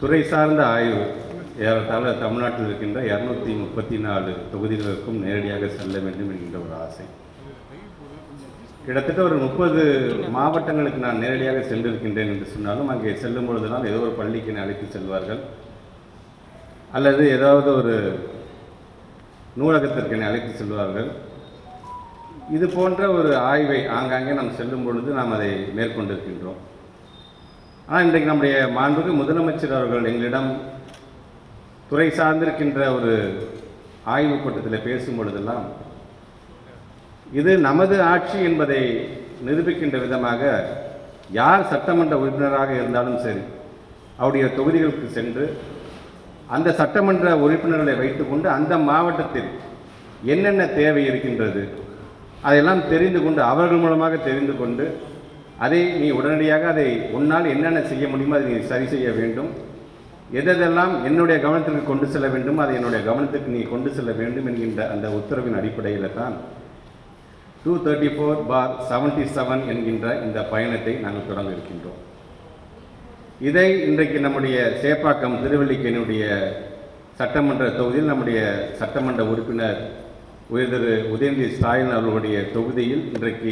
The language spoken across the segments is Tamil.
துறை சார்ந்த ஆய்வு ஏறத்தாழ தமிழ்நாட்டில் இருக்கின்ற இரநூத்தி முப்பத்தி நாலு தொகுதிகளுக்கும் நேரடியாக செல்ல வேண்டும் என்கின்ற ஒரு ஆசை கிட்டத்தட்ட ஒரு முப்பது மாவட்டங்களுக்கு நான் நேரடியாக சென்றிருக்கின்றேன் என்று சொன்னாலும் அங்கே செல்லும் பொழுதெல்லாம் ஏதோ ஒரு பள்ளிக்கு என்னை அழைத்து செல்வார்கள் அல்லது ஏதாவது ஒரு நூலகத்திற்கு என்னை அழைத்து செல்வார்கள் இது போன்ற ஒரு ஆய்வை ஆங்காங்கே நாம் செல்லும் பொழுது நாம் அதை மேற்கொண்டிருக்கின்றோம் ஆனால் இன்றைக்கு நம்முடைய மாண்புக்கு முதலமைச்சர் அவர்கள் எங்களிடம் துறை சார்ந்திருக்கின்ற ஒரு ஆய்வுக் கூட்டத்தில் பேசும் பொழுதெல்லாம் இது நமது ஆட்சி என்பதை நிரூபிக்கின்ற விதமாக யார் சட்டமன்ற உறுப்பினராக இருந்தாலும் சரி அவருடைய தொகுதிகளுக்கு சென்று அந்த சட்டமன்ற உறுப்பினர்களை வைத்துக்கொண்டு அந்த மாவட்டத்தில் என்னென்ன தேவை இருக்கின்றது அதையெல்லாம் தெரிந்து கொண்டு அவர்கள் மூலமாக தெரிந்து கொண்டு அதை நீ உடனடியாக அதை உன்னால் என்னென்ன செய்ய முடியுமோ அதை நீ சரி செய்ய வேண்டும் எதெல்லாம் என்னுடைய கவனத்திற்கு கொண்டு செல்ல வேண்டும் அதை என்னுடைய கவனத்துக்கு நீ கொண்டு செல்ல வேண்டும் என்கின்ற அந்த உத்தரவின் அடிப்படையில் தான் two thirty four for seventy seven என்கின்ற இந்த பயணத்தை நாங்கள் தொடங்க இருக்கின்றோம் இதை இன்றைக்கு நம்முடைய சேப்பாக்கம் திருவல்லிக்கேணியுடைய சட்டமன்ற தொகுதியில் நம்முடைய சட்டமன்ற உறுப்பினர் உயர் திரு உதயநிதி ஸ்டாலின் அவர்களுடைய தொகுதியில் இன்றைக்கு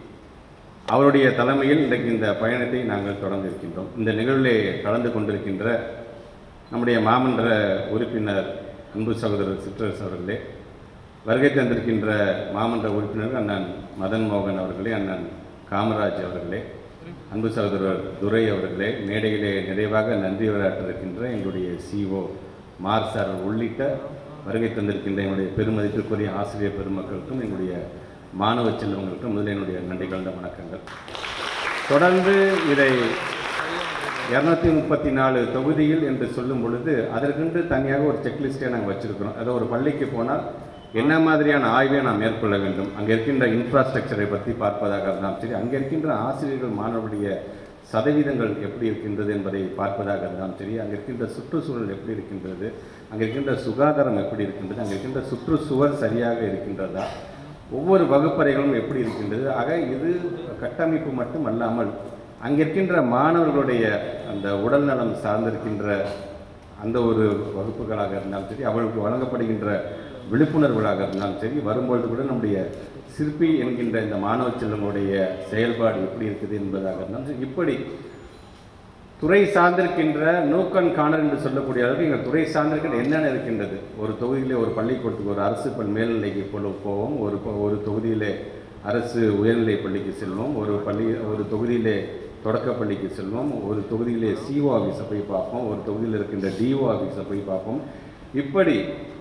அவருடைய தலைமையில் இன்றைக்கு இந்த பயணத்தை நாங்கள் தொடங்க இருக்கின்றோம் இந்த நிகழ்விலே கலந்து கொண்டிருக்கின்ற நம்முடைய மாமன்ற உறுப்பினர் அன்பு சகோதரர் சிற்றரசு அவர்களே வருகை தந்திருக்கின்ற மாமன்ற உறுப்பினர் அண்ணன் மதன் மோகன் அவர்களே அண்ணன் காமராஜ் அவர்களே அன்பு சகோதரர் துரை அவர்களே மேடையிலே நிறைவாக நன்றி உரையாற்ற இருக்கின்ற எங்களுடைய சிஓ மார் சார் உள்ளிட்ட வருகை தந்திருக்கின்ற எங்களுடைய பெருமதிப்பிற்குரிய ஆசிரியர் பெருமக்களுக்கும் எங்களுடைய மாணவ செல்வங்களுக்கும் முதலில் என்னுடைய நன்றி கலந்த வணக்கங்கள் தொடர்ந்து இதை இரநூத்தி முப்பத்தி நாலு தொகுதியில் என்று சொல்லும் பொழுது அதற்கென்று தனியாக ஒரு செக்லிஸ்ட்டை நாங்கள் வச்சுருக்கிறோம் அதை ஒரு பள்ளிக்கு போனால் என்ன மாதிரியான ஆய்வை நாம் மேற்கொள்ள வேண்டும் அங்கே இருக்கின்ற இன்ஃப்ராஸ்ட்ரக்சரை பற்றி பார்ப்பதாக இருந்தாலும் சரி அங்கே இருக்கின்ற ஆசிரியர்கள் மாணவருடைய சதவீதங்கள் எப்படி இருக்கின்றது என்பதை பார்ப்பதாக இருந்தாலும் சரி அங்கே இருக்கின்ற சுற்றுச்சூழல் எப்படி இருக்கின்றது அங்கே இருக்கின்ற சுகாதாரம் எப்படி இருக்கின்றது அங்கே இருக்கின்ற சுற்றுச்சுவர் சரியாக இருக்கின்றதா ஒவ்வொரு வகுப்பறைகளும் எப்படி இருக்கின்றது ஆக இது கட்டமைப்பு மட்டும் அல்லாமல் அங்கே இருக்கின்ற மாணவர்களுடைய அந்த உடல் நலம் சார்ந்திருக்கின்ற அந்த ஒரு வகுப்புகளாக இருந்தாலும் சரி அவர்களுக்கு வழங்கப்படுகின்ற விழிப்புணர்வுகளாக இருந்தாலும் சரி வரும்பொழுது கூட நம்முடைய சிற்பி என்கின்ற இந்த மாணவ செல்வங்களுடைய செயல்பாடு எப்படி இருக்குது என்பதாக இருந்தாலும் சரி இப்படி துறை சார்ந்திருக்கின்ற நூக்கன் காணர் என்று சொல்லக்கூடிய அளவுக்கு எங்கள் துறை சார்ந்திருக்கின்ற என்னென்ன இருக்கின்றது ஒரு தொகுதியிலே ஒரு பள்ளிக்கூடத்துக்கு ஒரு அரசு பல் மேல்நிலைக்கு போல போவோம் ஒரு ப- ஒரு தொகுதியிலே அரசு உயர்நிலை பள்ளிக்கு செல்வோம் ஒரு பள்ளி ஒரு தொகுதியிலே தொடக்கப் பள்ளிக்கு செல்வோம் ஒரு தொகுதியிலே சிஓ ஆஃபீஸை போய் பார்ப்போம் ஒரு தொகுதியில் இருக்கின்ற டிஓ ஆஃபீஸை போய் பார்ப்போம் இப்படி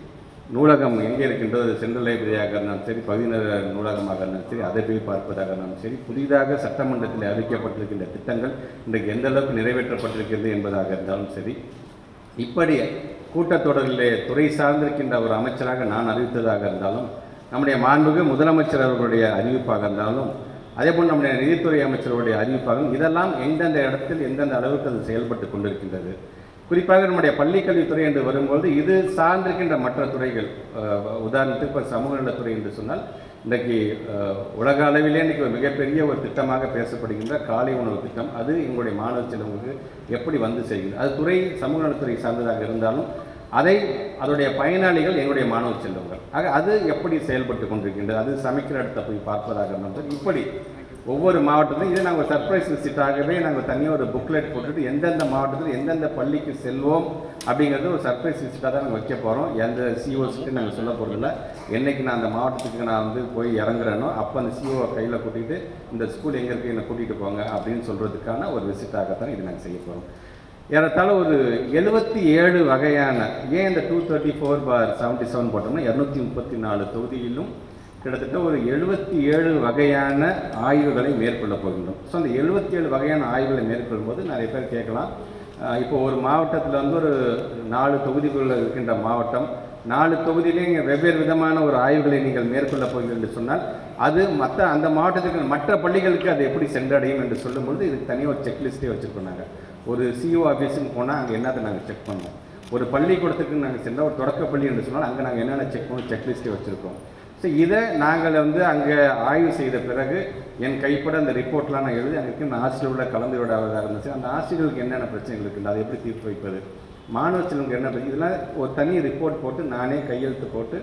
நூலகம் எங்கே இருக்கின்றது அது சென்ட்ரல் லைப்ரரியாக இருந்தாலும் சரி பகுதிநேர நூலகமாக இருந்தாலும் சரி அதை போய் பார்ப்பதாக இருந்தாலும் சரி புதிதாக சட்டமன்றத்தில் அறிவிக்கப்பட்டிருக்கின்ற திட்டங்கள் இன்றைக்கு எந்த அளவுக்கு நிறைவேற்றப்பட்டிருக்கிறது என்பதாக இருந்தாலும் சரி இப்படி கூட்டத்தொடரிலே துறை சார்ந்திருக்கின்ற ஒரு அமைச்சராக நான் அறிவித்ததாக இருந்தாலும் நம்முடைய மாண்புக்கு முதலமைச்சர் அவர்களுடைய அறிவிப்பாக இருந்தாலும் அதேபோல் நம்முடைய நிதித்துறை அமைச்சருடைய அறிவிப்பாக இதெல்லாம் எந்தெந்த இடத்தில் எந்தெந்த அளவுக்கு அது செயல்பட்டு கொண்டிருக்கின்றது குறிப்பாக நம்முடைய பள்ளிக்கல்வித்துறை என்று வரும்போது இது சார்ந்திருக்கின்ற மற்ற துறைகள் அஹ், உதாரணத்துக்கு இப்போ சமூக நலத்துறை என்று சொன்னால் இன்றைக்கு அஹ், உலக அளவிலே இன்றைக்கி ஒரு மிகப்பெரிய ஒரு திட்டமாக பேசப்படுகின்ற காலை உணவு திட்டம் அது எங்களுடைய மாணவ செல்வங்களுக்கு எப்படி வந்து செய்கிறது அது துறை சமூக நலத்துறை சார்ந்ததாக இருந்தாலும் அதை அதனுடைய பயனாளிகள் எங்களுடைய மாணவ செல்வங்கள் ஆக அது எப்படி செயல்பட்டு கொண்டிருக்கின்றது அது சமைக்கிற இடத்தை போய் பார்ப்பதாக இருந்தாலும் சரி, இப்படி ஒவ்வொரு மாவட்டத்திலும் இதை நாங்கள் சர்ப்ரைஸ் விசிட்டாகவே நாங்கள் தனியாக ஒரு புக்லெட் போட்டுட்டு எந்தெந்த மாவட்டத்தில் எந்தெந்த பள்ளிக்கு செல்வோம் அப்படிங்கிறது ஒரு சர்ப்ரைஸ் விசிட்டாக தான் நாங்கள் வைக்க போகிறோம் எந்த சிஓஸ்க்கு நாங்கள் சொல்ல போகிறதில்ல என்னைக்கு நான் அந்த மாவட்டத்துக்கு நான் வந்து போய் இறங்குறேனோ அப்போ அந்த சிஓவை கையில் கூட்டிகிட்டு இந்த ஸ்கூல் எங்கே இருக்குது என்னை கூட்டிகிட்டு போங்க அப்படின்னு சொல்கிறதுக்கான ஒரு விசிட்டாகத்தான் இது நாங்கள் செய்ய போகிறோம் ஏறத்தாழ ஒரு எழுபத்தி ஏழு வகையான ஏன் இந்த two thirty four for seventy seven போட்டோம்னா இரநூத்தி முப்பத்தி நாலு தொகுதியிலும் கிட்டத்தட்ட ஒரு எழுபத்தி ஏழு வகையான ஆய்வுகளை மேற்கொள்ள போகின்றோம் ஸோ அந்த எழுபத்தி ஏழு வகையான ஆய்வுகளை மேற்கொள்ளும் போது நிறைய பேர் கேட்கலாம் அஹ் இப்போ ஒரு மாவட்டத்தில் வந்து ஒரு நாலு தொகுதிகளில் இருக்கின்ற மாவட்டம் நாலு தொகுதியிலே இங்கே வெவ்வேறு விதமான ஒரு ஆய்வுகளை நீங்கள் மேற்கொள்ள போகிறீர்கள் என்று சொன்னால் அது மற்ற அந்த மாவட்டத்துக்கு மற்ற பள்ளிகளுக்கு அது எப்படி சென்றடையும் என்று சொல்லும்பொழுது இதுக்கு தனியாக ஒரு செக்லிஸ்ட்டே வச்சுருக்கோம் நாங்கள் ஒரு சிஓ ஆஃபீஸுக்கு போனால் அங்கே என்னத்தை நாங்கள் செக் பண்ணுவோம் ஒரு பள்ளிக்கூடத்துக்கு நாங்கள் சென்றால் ஒரு தொடக்கப்பள்ளி என்று சொன்னால் அங்கே நாங்கள் என்னென்ன செக் பண்ணி செக்லிஸ்ட்டே வச்சுருக்கோம் ஸோ இதை நாங்கள் வந்து அங்கே ஆய்வு செய்த பிறகு என் கைப்பட அந்த ரிப்போர்ட்லாம் நான் எழுதி அங்கே இருக்க ஆசிரியரோட கலந்துரையாடலாக இருந்துச்சு அந்த ஆசிரியர்களுக்கு என்னென்ன பிரச்சனைகள் இருக்குது அதை எப்படி தீர்த்து வைப்பது மாணவ செல்வங்களுக்கு என்ன பிரச்சனை இதெல்லாம் ஒரு தனி ரிப்போர்ட் போட்டு நானே கையெழுத்து போட்டு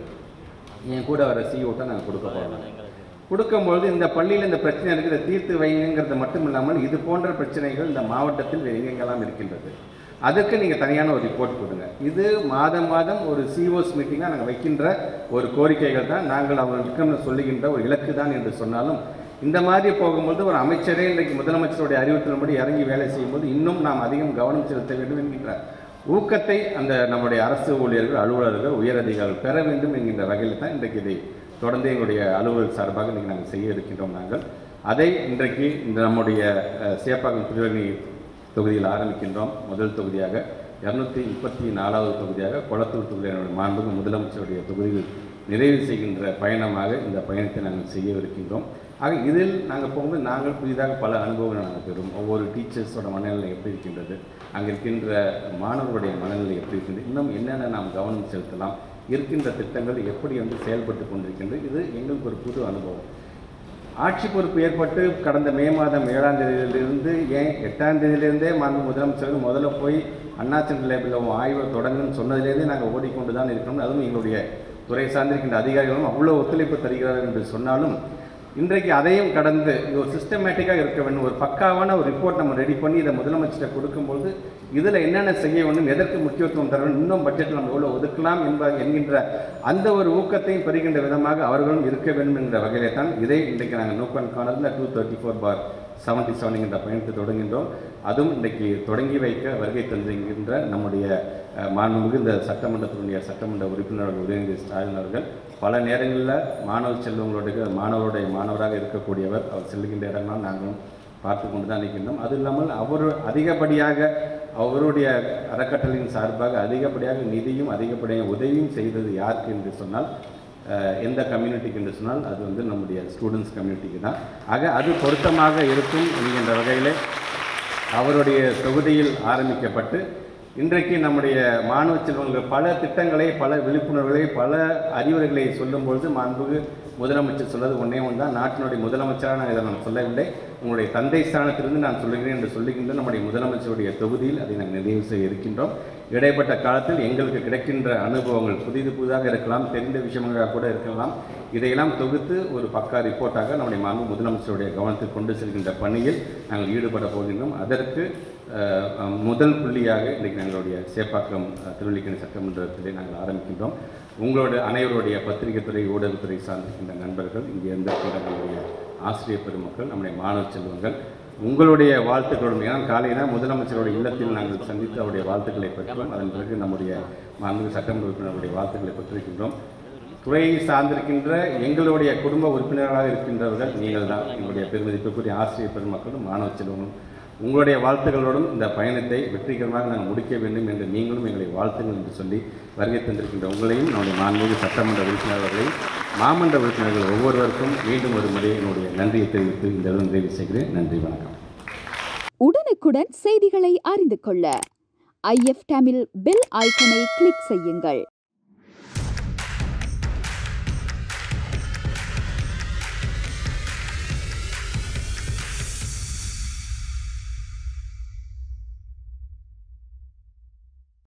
என் கூட வர சிஓட்ட நாங்கள் கொடுக்க போகிறோம் கொடுக்கும்பொழுது இந்த பள்ளியில் இந்த பிரச்சனை இருக்குது இதை தீர்த்து வைங்கிறது மட்டும் இல்லாமல் இது போன்ற பிரச்சனைகள் இந்த மாவட்டத்தில் வேறு எங்கெங்கெல்லாம் இருக்கின்றது அதற்கு நீங்கள் தனியான ஒரு ரிப்போர்ட் கொடுங்க இது மாதம் மாதம் ஒரு சிஓஸ் மீட்டிங்காக நாங்கள் வைக்கின்ற ஒரு கோரிக்கைகள் தான் நாங்கள் அவர்களுக்கு சொல்லுகின்ற ஒரு இலக்கு தான் என்று சொன்னாலும் இந்த மாதிரி போகும்போது ஒரு அமைச்சரே இன்றைக்கு முதலமைச்சருடைய அறிவுறுத்தலின்படி இறங்கி வேலை செய்யும்போது இன்னும் நாம் அதிகம் கவனம் செலுத்த வேண்டும் என்கின்ற ஊக்கத்தை அந்த நம்முடைய அரசு ஊழியர்கள் அலுவலர்கள் உயரதிகாரிகள் பெற வேண்டும் என்கின்ற வகையில் தான் இன்றைக்கு இதை தொடர்ந்து எங்களுடைய அலுவலர் சார்பாக இன்றைக்கி நாங்கள் செய்ய இருக்கின்றோம் நாங்கள் அதை இன்றைக்கு இந்த நம்முடைய அஹ், சேப்பாக்கம் திருவண்ணி தொகுதியில் ஆரம்பிக்கின்றோம் முதல் தொகுதியாக இரநூத்தி முப்பத்தி நாலாவது தொகுதியாக கொளத்தூர் தொகுதியினுடைய மாண்புக்கு முதலமைச்சருடைய தொகுதியில் நிறைவு செய்கின்ற பயணமாக இந்த பயணத்தை நாங்கள் செய்ய இருக்கின்றோம் ஆக இதில் நாங்கள் போகும்போது நாங்கள் புதிதாக பல அனுபவங்களை நாங்கள் பெறும் ஒவ்வொரு டீச்சர்ஸோட மனநிலை எப்படி இருக்கின்றது அங்கே இருக்கின்ற மாணவர்களுடைய மனநிலை எப்படி இருக்கின்றது இன்னும் என்னென்ன நாம் கவனம் செலுத்தலாம் இருக்கின்ற திட்டங்கள் எப்படி வந்து செயல்பட்டு கொண்டிருக்கின்றது இது எங்களுக்கு ஒரு புது அனுபவம் ஆட்சி பொறுப்பு ஏற்பட்டு கடந்த மே மாதம் ஏழாம் தேதியிலிருந்து ஏன் எட்டாம் தேதியிலிருந்தே மாண்பு முதலமைச்சர் முதல்ல போய் அண்ணாச்சன் லேபில் ஆய்வை தொடங்குன்னு சொன்னதிலேருந்தே நாங்கள் ஓடிக்கொண்டு தான் இருக்கிறோம் அதுவும் எங்களுடைய துறை சார்ந்திருக்கின்ற அதிகாரிகளும் அவ்வளோ ஒத்துழைப்பு தருகிறார்கள் என்று சொன்னாலும் இன்றைக்கு அதையும் கடந்து இது ஒரு சிஸ்டமேட்டிக்காக இருக்க வேண்டும் ஒரு பக்காவான ஒரு ரிப்போர்ட் நம்ம ரெடி பண்ணி இதை முதலமைச்சரை கொடுக்கும்போது இதில் என்னென்ன செய்ய வேண்டும் எதற்கு முக்கியத்துவம் தர வேண்டும் இன்னும் பட்ஜெட்டில் நம்ம எவ்வளோ ஒதுக்கலாம் என்ப என்கின்ற அந்த ஒரு ஊக்கத்தையும் பெறுகின்ற விதமாக அவர்களும் இருக்க வேண்டும் என்ற வகையிலே தான் இதை இன்றைக்கு நாங்கள் நோக்கம் காணதில் two thirty four for seventy seven என்கின்ற பயணத்தை தொடங்கின்றோம் அதுவும் இன்றைக்கு தொடங்கி வைக்க வருகை தந்திருக்கின்ற நம்முடைய அஹ், மாண்புமிகு இந்த சட்டமன்றத்தினுடைய சட்டமன்ற உறுப்பினர்கள் உதயநிதி ஸ்டாலின் அவர்கள் பல நேரங்களில் மாணவ செல்வங்களுடைய மாணவருடைய மாணவராக இருக்கக்கூடியவர் அவர் செல்லுகின்ற இடங்களாம் நாங்களும் பார்த்து கொண்டு தான் இருக்கின்றோம் அது இல்லாமல் அவர் அதிகப்படியாக அவருடைய அறக்கட்டளையின் சார்பாக அதிகப்படியாக நிதியும் அதிகப்படியாக உதவியும் செய்தது யாருக்கு என்று சொன்னால் அஹ், எந்த கம்யூனிட்டிக்கு என்று சொன்னால் அது வந்து நம்முடைய ஸ்டூடெண்ட்ஸ் கம்யூனிட்டிக்கு தான் ஆக அது பொருத்தமாக இருக்கும் என்கின்ற வகையிலே அவருடைய தொகுதியில் ஆரம்பிக்கப்பட்டு இன்றைக்கு நம்முடைய மாணவ செல்வங்கள் பல திட்டங்களை பல விழிப்புணர்வுகளை பல அறிவுரைகளை சொல்லும்பொழுது மாண்புகு முதலமைச்சர் சொல்வது ஒன்றே ஒன்று தான் நாட்டினுடைய முதலமைச்சராக நான் இதை நான் சொல்லவில்லை உங்களுடைய தந்தை ஸ்தானத்திலிருந்து நான் சொல்லுகிறேன் என்று சொல்லுகின்ற நம்முடைய முதலமைச்சருடைய தொகுதியில் அதை நாங்கள் நிறைவு செய்ய இருக்கின்றோம் இடைப்பட்ட காலத்தில் எங்களுக்கு கிடைக்கின்ற அனுபவங்கள் புதிது புதிதாக இருக்கலாம் தெரிந்த விஷயங்களாக கூட இருக்கலாம் இதையெல்லாம் தொகுத்து ஒரு பக்கா ரிப்போர்ட்டாக நம்முடைய மாண்பு முதலமைச்சருடைய கவனத்துக்கு கொண்டு செல்கின்ற பணியில் நாங்கள் ஈடுபட போகின்றோம் அதற்கு அஹ், அஹ், முதல் புள்ளியாக இன்றைக்கு எங்களுடைய சேப்பாக்கம் அஹ், திருவல்லிக்கணி சட்டமன்றத்திலே நாங்கள் ஆரம்பிக்கின்றோம் உங்களோட அனைவருடைய பத்திரிகை துறை ஊடகத்துறை சார்ந்திருக்கின்ற நண்பர்கள் இங்கே இருந்திருக்கின்ற நம்முடைய ஆசிரியர் பெருமக்கள் நம்முடைய மாணவ செல்வங்கள் உங்களுடைய வாழ்த்துக்களுடன் ஏன்னா காலையில் முதலமைச்சருடைய இல்லத்தில் நாங்கள் சந்தித்து அவருடைய வாழ்த்துக்களை பெற்றோம் அதன் பிறகு நம்முடைய மாண்பு சட்டமன்ற உறுப்பினருடைய வாழ்த்துக்களை பெற்றிருக்கின்றோம் துறையை சார்ந்திருக்கின்ற எங்களுடைய குடும்ப உறுப்பினர்களாக இருக்கின்றவர்கள் நீங்கள் தான் எங்களுடைய பெருமதிப்புக்குரிய ஆசிரியர் பெருமக்களும் மாணவ செல்வங்களும் உங்களுடைய வாழ்த்துக்களோடும் இந்த பயணத்தை வெற்றிகரமாக நாங்கள் முடிக்க வேண்டும் என்று நீங்களும் எங்களை வாழ்த்துங்கள் என்று சொல்லி வருகை தந்திருக்கின்ற உங்களையும் நம்முடைய மாண்புமிகு சட்டமன்ற உறுப்பினர்களையும் மாமன்ற உறுப்பினர்கள் ஒவ்வொருவருக்கும் மீண்டும் ஒரு முறை என்னுடைய நன்றியை தெரிவித்து இந்த அளவு நிறைவு செய்கிறேன் நன்றி வணக்கம் உடனுக்குடன் செய்திகளை அறிந்து கொள்ள ஐஎஃப் தமிழ் பெல் ஐக்கனை கிளிக் செய்யுங்கள்